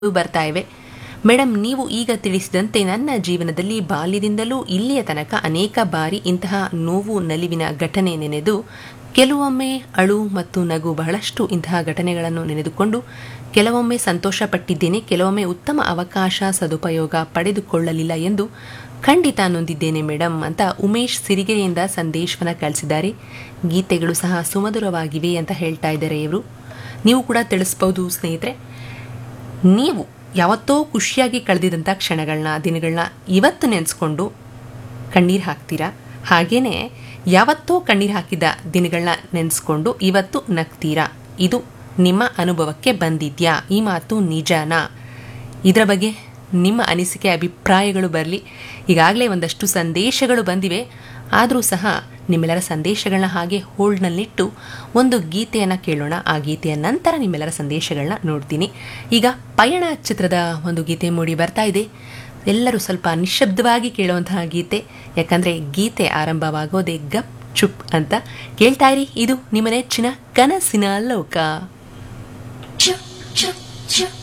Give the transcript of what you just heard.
ಬರ್ತಾ ಇವೆ ಮೇಡಮ್ ನೀವು ಈಗ ತಿಳಿಸಿದಂತೆ ನನ್ನ ಜೀವನದಲ್ಲಿ ಬಾಲ್ಯದಿಂದಲೂ ಇಲ್ಲಿಯ ತನಕ ಅನೇಕ ಬಾರಿ ಇಂತಹ ನೋವು ನಲಿವಿನ ಘಟನೆ ನೆನೆದು ಕೆಲವೊಮ್ಮೆ ಅಳು ಮತ್ತು ನಗು ಬಹಳಷ್ಟು ಇಂತಹ ಘಟನೆಗಳನ್ನು ನೆನೆದುಕೊಂಡು ಕೆಲವೊಮ್ಮೆ ಸಂತೋಷ ಪಟ್ಟಿದ್ದೇನೆ ಕೆಲವೊಮ್ಮೆ ಉತ್ತಮ ಅವಕಾಶ ಸದುಪಯೋಗ ಪಡೆದುಕೊಳ್ಳಲಿಲ್ಲ ಎಂದು ಖಂಡಿತ ನೊಂದಿದ್ದೇನೆ ಮೇಡಮ್ ಅಂತ ಉಮೇಶ್ ಸಿರಿಗೆರೆಯಿಂದ ಸಂದೇಶವನ್ನು ಕಳಿಸಿದ್ದಾರೆ ಗೀತೆಗಳು ಸಹ ಸುಮಧುರವಾಗಿವೆ ಅಂತ ಹೇಳ್ತಾ ಇದ್ದಾರೆ ಇವರು ನೀವು ಕೂಡ ತಿಳಿಸ್ಬೋದು ಸ್ನೇಹಿತರೆ ನೀವು ಯಾವತ್ತೋ ಖುಷಿಯಾಗಿ ಕಳೆದಿದ್ದಂಥ ಕ್ಷಣಗಳನ್ನ ದಿನಗಳನ್ನ ಇವತ್ತು ನೆನೆಸ್ಕೊಂಡು ಕಣ್ಣೀರು ಹಾಕ್ತೀರಾ ಹಾಗೇನೆ ಯಾವತ್ತೋ ಕಣ್ಣೀರು ಹಾಕಿದ ದಿನಗಳನ್ನ ನೆನೆಸ್ಕೊಂಡು ಇವತ್ತು ನಗ್ತೀರಾ ಇದು ನಿಮ್ಮ ಅನುಭವಕ್ಕೆ ಬಂದಿದ್ಯಾ ಈ ಮಾತು ನಿಜನಾ ಇದರ ಬಗ್ಗೆ ನಿಮ್ಮ ಅನಿಸಿಕೆ ಅಭಿಪ್ರಾಯಗಳು ಬರಲಿ ಈಗಾಗಲೇ ಒಂದಷ್ಟು ಸಂದೇಶಗಳು ಬಂದಿವೆ ಆದರೂ ಸಹ ನಿಮ್ಮೆಲ್ಲರ ಸಂದೇಶಗಳನ್ನ ಹಾಗೆ ಹೋಲ್ಡ್ನಲ್ಲಿಟ್ಟು ಒಂದು ಗೀತೆಯನ್ನು ಕೇಳೋಣ ಆ ಗೀತೆಯ ನಂತರ ನಿಮ್ಮೆಲ್ಲರ ಸಂದೇಶಗಳನ್ನ ನೋಡ್ತೀನಿ ಈಗ ಪಯಣ ಚಿತ್ರದ ಒಂದು ಗೀತೆ ಮೂಡಿ ಬರ್ತಾ ಇದೆ ಎಲ್ಲರೂ ಸ್ವಲ್ಪ ನಿಶಬ್ದವಾಗಿ ಕೇಳುವಂತಹ ಗೀತೆ ಯಾಕಂದರೆ ಗೀತೆ ಆರಂಭವಾಗೋದೇ ಗಪ್ ಚುಪ್ ಅಂತ ಕೇಳ್ತಾ ಇರಿ ಇದು ನಿಮ್ಮ ನೆಚ್ಚಿನ ಕನಸಿನ ಲೋಕ Chup, chup, chup.